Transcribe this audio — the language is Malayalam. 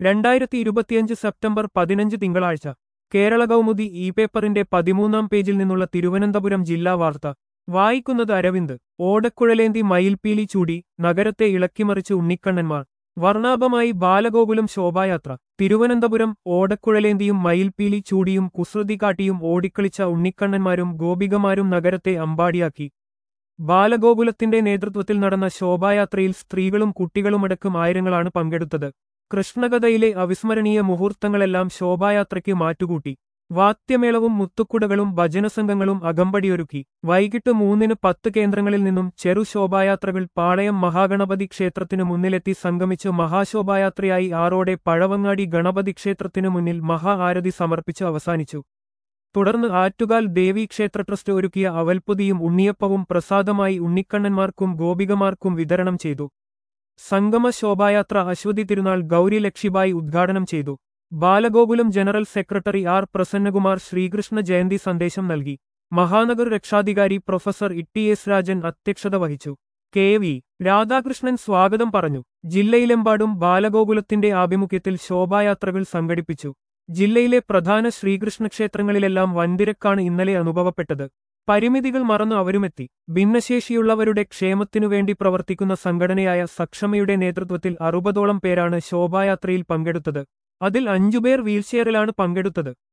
രണ്ടായിരത്തി ഇരുപത്തിയഞ്ച് സെപ്റ്റംബർ പതിനഞ്ച് തിങ്കളാഴ്ച കേരള കൗമുദി ഇ പേപ്പറിന്റെ പതിമൂന്നാം പേജിൽ നിന്നുള്ള തിരുവനന്തപുരം ജില്ലാ വാർത്ത വായിക്കുന്നത് അരവിന്ദ് ഓടക്കുഴലേന്തി മയിൽപീലി ചൂടി നഗരത്തെ ഇളക്കിമറിച്ച് ഉണ്ണിക്കണ്ണന്മാർ വർണ്ണാഭമായി ബാലഗോകുലം ശോഭായാത്ര തിരുവനന്തപുരം ഓടക്കുഴലേന്തിയും മയിൽപീലി ചൂടിയും കുസൃതി കാട്ടിയും ഓടിക്കളിച്ച ഉണ്ണിക്കണ്ണന്മാരും ഗോപികമാരും നഗരത്തെ അമ്പാടിയാക്കി ബാലഗോകുലത്തിന്റെ നേതൃത്വത്തിൽ നടന്ന ശോഭായാത്രയിൽ സ്ത്രീകളും കുട്ടികളുമടക്കം ആയിരങ്ങളാണ് പങ്കെടുത്തത് കൃഷ്ണകഥയിലെ അവിസ്മരണീയ മുഹൂർത്തങ്ങളെല്ലാം ശോഭായാത്രയ്ക്ക് മാറ്റുകൂട്ടി വാദ്യമേളവും മുത്തുക്കുടകളും ഭജനസംഘങ്ങളും അകമ്പടിയൊരുക്കി വൈകിട്ട് മൂന്നിന് പത്ത് കേന്ദ്രങ്ങളിൽ നിന്നും ചെറു ശോഭായാത്രകൾ പാളയം മഹാഗണപതി ക്ഷേത്രത്തിനു മുന്നിലെത്തി സംഗമിച്ച് മഹാശോഭായാത്രയായി ആറോടെ പഴവങ്ങാടി ഗണപതി ക്ഷേത്രത്തിനു മുന്നിൽ മഹാ ആരതി സമർപ്പിച്ച് അവസാനിച്ചു തുടർന്ന് ആറ്റുകാൽ ദേവി ക്ഷേത്ര ട്രസ്റ്റ് ഒരുക്കിയ അവൽപ്പൊതിയും ഉണ്ണിയപ്പവും പ്രസാദമായി ഉണ്ണിക്കണ്ണന്മാർക്കും ഗോപികമാർക്കും വിതരണം ചെയ്തു സംഗമ ശോഭായാത്ര അശ്വതി തിരുനാൾ ഗൗരി ലക്ഷിബായി ഉദ്ഘാടനം ചെയ്തു Balagokulam general secretary R Prasannakumar Sreekrishna Jayanti സന്ദേശം നൽകി മഹാനഗർ രക്ഷാധികാരി പ്രൊഫസർ ഇട്ടി എസ് രാജൻ അധ്യക്ഷത വഹിച്ചു കെ വി രാധാകൃഷ്ണൻ സ്വാഗതം പറഞ്ഞു ജില്ലയിലെമ്പാടും ബാലഗോകുലത്തിന്റെ ആഭിമുഖ്യത്തിൽ ശോഭായാത്രകൾ സംഘടിപ്പിച്ചു ജില്ലയിലെ പ്രധാന ശ്രീകൃഷ്ണ ക്ഷേത്രങ്ങളിലെല്ലാം വൻതിരക്കാണ് ഇന്നലെ അനുഭവപ്പെട്ടത് പരിമിതികൾ മറന്നു അവരുമെത്തി ഭിന്നശേഷിയുള്ളവരുടെ ക്ഷേമത്തിനുവേണ്ടി പ്രവർത്തിക്കുന്ന സംഘടനയായ സക്ഷമയുടെ നേതൃത്വത്തിൽ അറുപതോളം പേരാണ് ശോഭായാത്രയിൽ പങ്കെടുത്തത് അതിൽ അഞ്ചുപേർ വീൽചെയറിലാണ് പങ്കെടുത്തത്